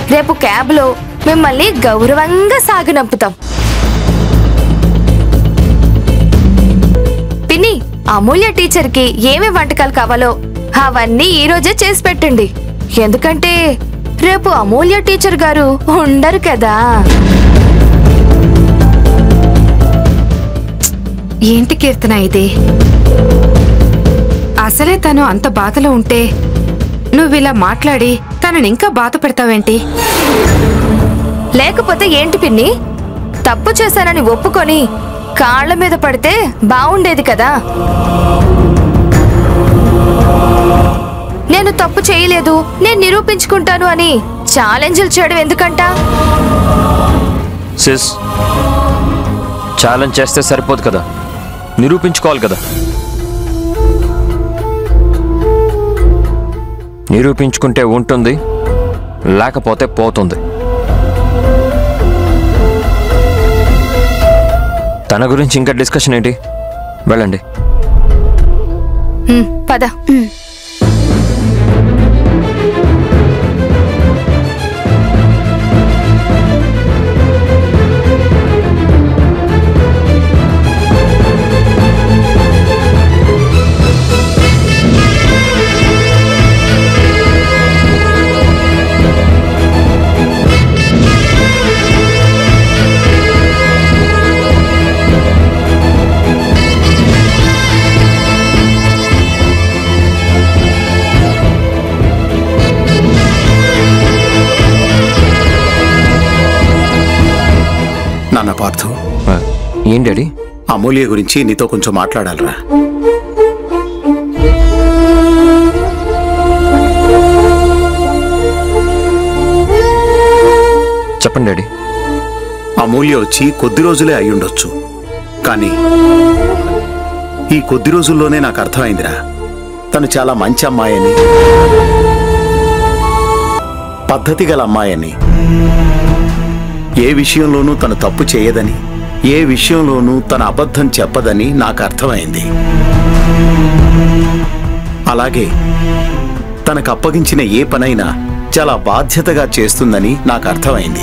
రేపు క్యాబ్లో మిమ్మల్ని గౌరవంగా సాగనంపుతాం పిన్ని అమూల్య టీచర్కి ఏమేం వంటకాలు కావాలో అవన్నీ ఈ రోజే చేసి పెట్టండి ఎందుకంటే రేపు అమూల్య టీచర్ గారు ఉండరు కదా ఏంటి కీర్తన ఇది అసలే తను అంత బాధలో ఉంటే నువ్విలా మాట్లాడి తనని ఇంకా బాధ పెడతావేంటి లేకపోతే ఏంటి పిన్ని తప్పు చేశానని ఒప్పుకొని కాళ్ళ మీద పడితే బాగుండేది కదా నేను తప్పు చేయలేదు నేను నిరూపించుకుంటాను అని ఛాలెంజ్లు చేయడం ఎందుకంట సిస్ ఛాలెంజ్ చేస్తే సరిపోదు కదా నిరూపించుకోవాలి కదా నిరూపించుకుంటే ఉంటుంది లేకపోతే పోతుంది తన గురించి ఇంకా డిస్కషన్ ఏంటి వెళ్ళండి హ్మ్, పద నాన్న పార్థు ఆ, ఏం డాడీ అమూల్య గురించి నీతో కొంచెం మాట్లాడాలరా చెప్పండి డాడీ అమూల్య వచ్చి కొద్ది రోజులే అయ్యుండొచ్చు కానీ ఈ కొద్ది రోజుల్లోనే నాకు అర్థమైందిరా తను చాలా మంచి అమ్మాయని పద్ధతి గల అమ్మాయని ఏ విషయంలోనూ తను తప్పు చేయదని ఏ విషయంలోనూ తన అబద్ధం చెప్పదని నాకు అర్థమైంది అలాగే తనకు అప్పగించిన ఏ పనైనా చాలా బాధ్యతగా చేస్తుందని నాకు అర్థమైంది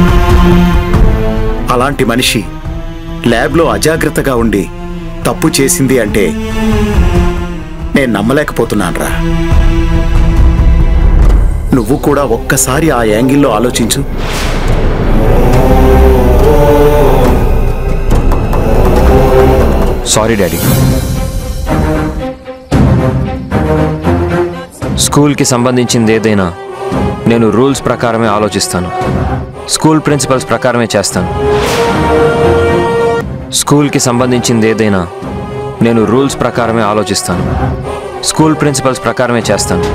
అలాంటి మనిషి ల్యాబ్లో అజాగ్రత్తగా ఉండి తప్పు చేసింది అంటే నేను నమ్మలేకపోతున్నానురా నువ్వు కూడా ఒక్కసారి ఆ యాంగిల్లో ఆలోచించు సారీ డాడీ స్కూల్కి సంబంధించింది ఏదైనా నేను రూల్స్ ప్రకారమే ఆలోచిస్తాను స్కూల్ ప్రిన్సిపల్స్ ప్రకారమే చేస్తాను స్కూల్కి సంబంధించింది ఏదైనా నేను రూల్స్ ప్రకారమే ఆలోచిస్తాను స్కూల్ ప్రిన్సిపల్స్ ప్రకారమే చేస్తాను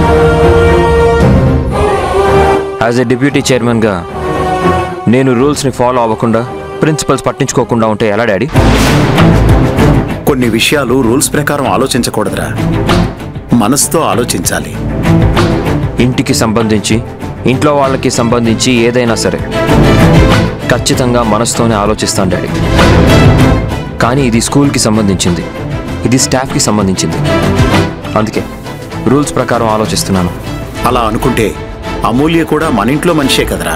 యాజ్ ఎ డిప్యూటీ చైర్మన్గా నేను రూల్స్ని ఫాలో అవ్వకుండా ప్రిన్సిపల్స్ పట్టించుకోకుండా ఉంటే ఎలా డాడీ కొన్ని విషయాలు రూల్స్ ప్రకారం ఆలోచించకూడదురా మనసుతో ఆలోచించాలి ఇంటికి సంబంధించి ఇంట్లో వాళ్ళకి సంబంధించి ఏదైనా సరే ఖచ్చితంగా మనసుతోనే ఆలోచిస్తాను డాడీ కానీ ఇది స్కూల్కి సంబంధించింది ఇది స్టాఫ్కి సంబంధించింది అందుకే రూల్స్ ప్రకారం ఆలోచిస్తున్నాను అలా అనుకుంటే అమూల్య కూడా మన ఇంట్లో మనిషే కదరా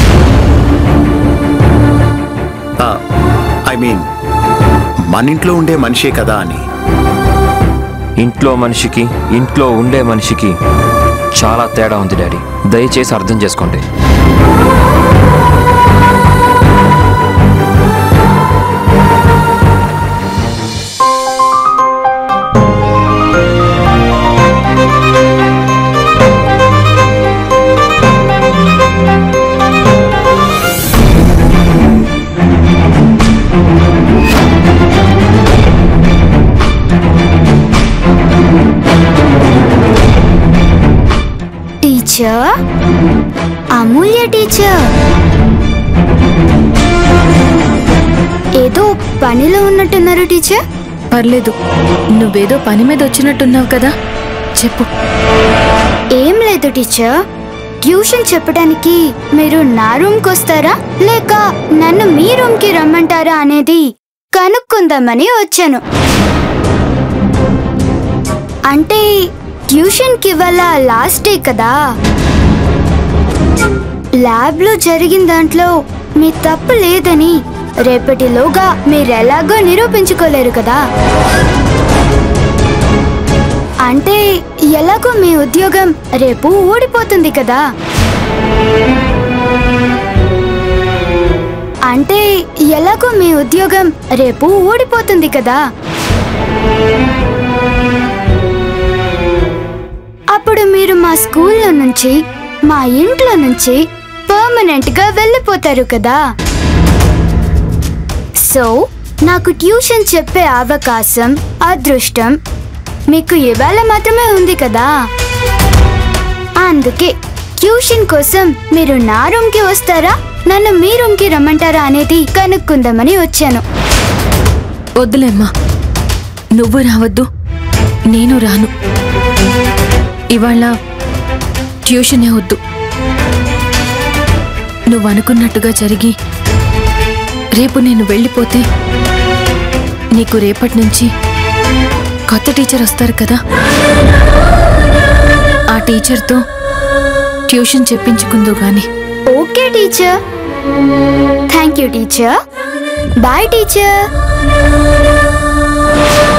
ఐ మీన్ మన ఇంట్లో ఉండే మనిషే కదా అని ఇంట్లో మనిషికి ఇంట్లో ఉండే మనిషికి చాలా తేడా ఉంది డాడీ దయచేసి అర్థం చేసుకోండి టీచర్ అమూల్య టీచర్ ఏదో పనిలో ఉన్నట్టున్నారు టీచర్ పర్లేదు నువ్వేదో పని మీద వచ్చినట్టున్నావు కదా చెప్పు ఏం లేదు టీచర్ ట్యూషన్ చెప్పడానికి మీరు నా రూమ్కి వస్తారా లేక నన్ను మీ రూమ్కి రమ్మంటారా అనేది కనుక్కుందామని వచ్చాను అంటే ట్యూషన్కి ఇవాళ లాస్ట్ డే కదా ల్యాబ్లో జరిగిన దాంట్లో మీ తప్పు లేదని రేపటిలోగా మీరెలాగో నిరూపించుకోలేరు కదా అంటే ఎలాగో మీ ఉద్యోగం రేపు ఊడిపోతుంది కదా అంటే ఎలాగో మీ ఉద్యోగం రేపు ఊడిపోతుంది కదా అప్పుడు మీరు మా స్కూల్లో నుంచి మా ఇంట్లో నుంచి పర్మనెంట్ గా వెళ్ళిపోతారు కదా సో నాకు ట్యూషన్ చెప్పే అవకాశం అదృష్టం మీకు ఇవాళ మాత్రమే ఉంది కదా అందుకే ట్యూషన్ కోసం మీరు నా రూమ్కి వస్తారా నన్ను మీ రూమ్కి రమ్మంటారా అనేది కనుక్కుందామని వచ్చాను వద్దులేమ్మా నువ్వు రావద్దు నేను రాను ఇవాళ ట్యూషనే వద్దు నువ్వు అనుకున్నట్టుగా జరిగి రేపు నేను వెళ్ళిపోతే నీకు రేపటి నుంచి కొత్త టీచర్ వస్తారు కదా ఆ టీచర్తో ట్యూషన్ చెప్పించుకుందో గాని okay teacher thank you teacher bye teacher